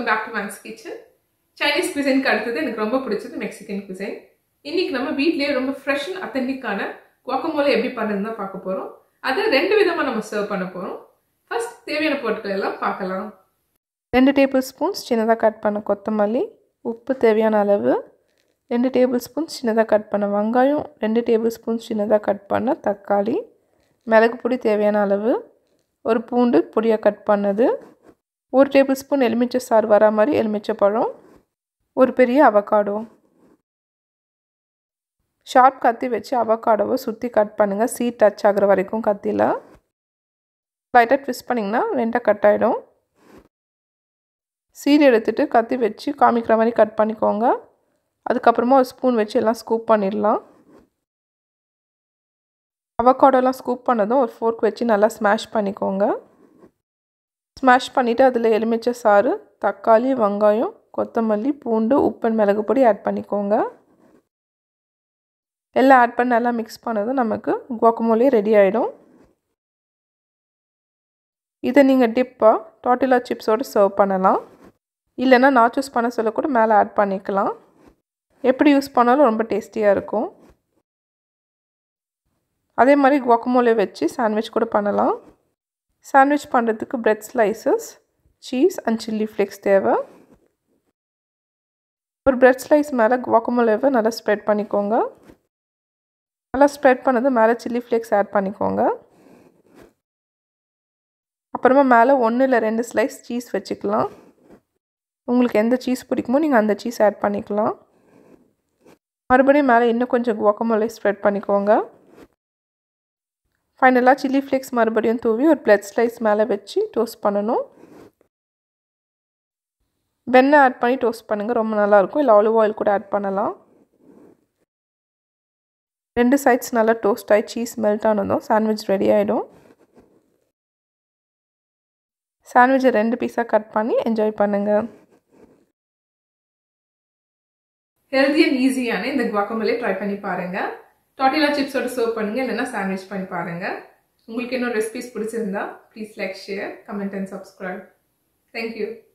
back to Max's kitchen Chinese குசினுக்கு அடுத்தது எனக்கு ரொம்ப பிடிச்சது மெக்சிகன் குசின் இன்னைக்கு நம்ம வீட்லயே ரொம்ப ஃப்ரெஷ் அண்ட் அத்தன்டிக்கான குவாக்கமோலை எப்படி பண்ணுறதுன்னு தான் பார்க்க போகிறோம் அதை ரெண்டு விதமாக நம்ம சர்வ் பண்ண போகிறோம் ஃபர்ஸ்ட் தேவையான பொருட்கள் எல்லாம் பார்க்கலாம் ரெண்டு டேபிள் ஸ்பூன்ஸ் சின்னதாக கட் பண்ண கொத்தமல்லி உப்பு தேவையான அளவு ரெண்டு டேபிள் ஸ்பூன்ஸ் சின்னதாக கட் பண்ண வெங்காயம் ரெண்டு டேபிள் ஸ்பூன்ஸ் சின்னதாக கட் பண்ண தக்காளி மிளகு பொடி தேவையான அளவு ஒரு பூண்டு பொடியாக கட் பண்ணது ஒரு டேபிள் ஸ்பூன் எலுமிச்சை சாறு வர மாதிரி எலுமிச்சை பழம் ஒரு பெரிய அவக்காடோ ஷார்ப் கத்தி வச்சு அவக்காடோவை சுற்றி கட் பண்ணுங்கள் சீட் டச் ஆகிற வரைக்கும் கத்தியில் லைட்டாக ட்விஸ்ட் பண்ணிங்கன்னா ரெண்டாக கட் ஆகிடும் சீடு எடுத்துகிட்டு கத்தி வச்சு காமிக்கிற மாதிரி கட் பண்ணிக்கோங்க அதுக்கப்புறமா ஒரு ஸ்பூன் வச்சு எல்லாம் ஸ்கூப் பண்ணிடலாம் அவக்காடோலாம் ஸ்கூப் பண்ணதும் ஒரு ஃபோர்க் வச்சு நல்லா ஸ்மாஷ் பண்ணிக்கோங்க ஸ்மாஷ் பண்ணிவிட்டு அதில் எலுமிச்சை சாறு தக்காளி வெங்காயம் கொத்தமல்லி பூண்டு உப்பு மிளகு பொடி ஆட் பண்ணிக்கோங்க எல்லாம் ஆட் பண்ணி நல்லா மிக்ஸ் பண்ணதும் நமக்கு குவாக்கமோலே ரெடி ஆகிடும் இதை நீங்கள் டிப்பாக டாட்டிலா சிப்ஸோடு சர்வ் பண்ணலாம் இல்லைன்னா நாச்சூஸ் பண்ண சொல்ல கூட மேலே ஆட் பண்ணிக்கலாம் எப்படி யூஸ் பண்ணாலும் ரொம்ப டேஸ்டியாக இருக்கும் அதே மாதிரி குவாக்கமோலே வச்சு சாண்ட்விச் கூட பண்ணலாம் சாண்ட்விச் பண்ணுறதுக்கு bread slices cheese and chilli flakes தேவை ஒரு பிரெட் ஸ்லைஸ் மேலே குவாக்கமோலேவை நல்லா ஸ்ப்ரெட் பண்ணிக்கோங்க நல்லா ஸ்ப்ரெட் பண்ணது மேலே சில்லி ஃப்ளேக்ஸ் ஆட் பண்ணிக்கோங்க அப்புறமா மேலே ஒன்று இல்லை ரெண்டு ஸ்லைஸ் சீஸ் வச்சுக்கலாம் உங்களுக்கு எந்த சீஸ் பிடிக்குமோ நீங்கள் அந்த சீஸ் ஆட் பண்ணிக்கலாம் மறுபடியும் மேலே இன்னும் கொஞ்சம் குவாக்கமோலே ஸ்ப்ரெட் பண்ணிக்கோங்க ஃபைனலாக சில்லி ஃப்ளேக்ஸ் மறுபடியும் தூவி ஒரு பிளட் ஸ்லைஸ் மேலே வச்சு டோஸ்ட் பண்ணணும் வெண்ணெய் ஆட் பண்ணி டோஸ்ட் பண்ணுங்கள் ரொம்ப நல்லாயிருக்கும் இல்லை ஆலிவ் ஆயில் கூட ஆட் பண்ணலாம் ரெண்டு சைட்ஸ் நல்லா டோஸ்ட் ஆகி சீஸ் மெல்ட் ஆனதும் சாண்ட்விச் ரெடி ஆகிடும் சாண்ட்விச்சை ரெண்டு பீஸாக கட் பண்ணி என்ஜாய் பண்ணுங்கள் ஹெல்தி அண்ட் ஈஸியான இந்த குவாக்கமோலே ட்ரை பண்ணி பாருங்கள் டாட்டிலா சிப்ஸோட சர்வ் பண்ணுங்கள் இல்லைன்னா சாண்ட்விச் பண்ணி பாருங்கள் உங்களுக்கு இன்னும் ரெசிபிஸ் பிடிச்சிருந்தா please like share comment and subscribe thank you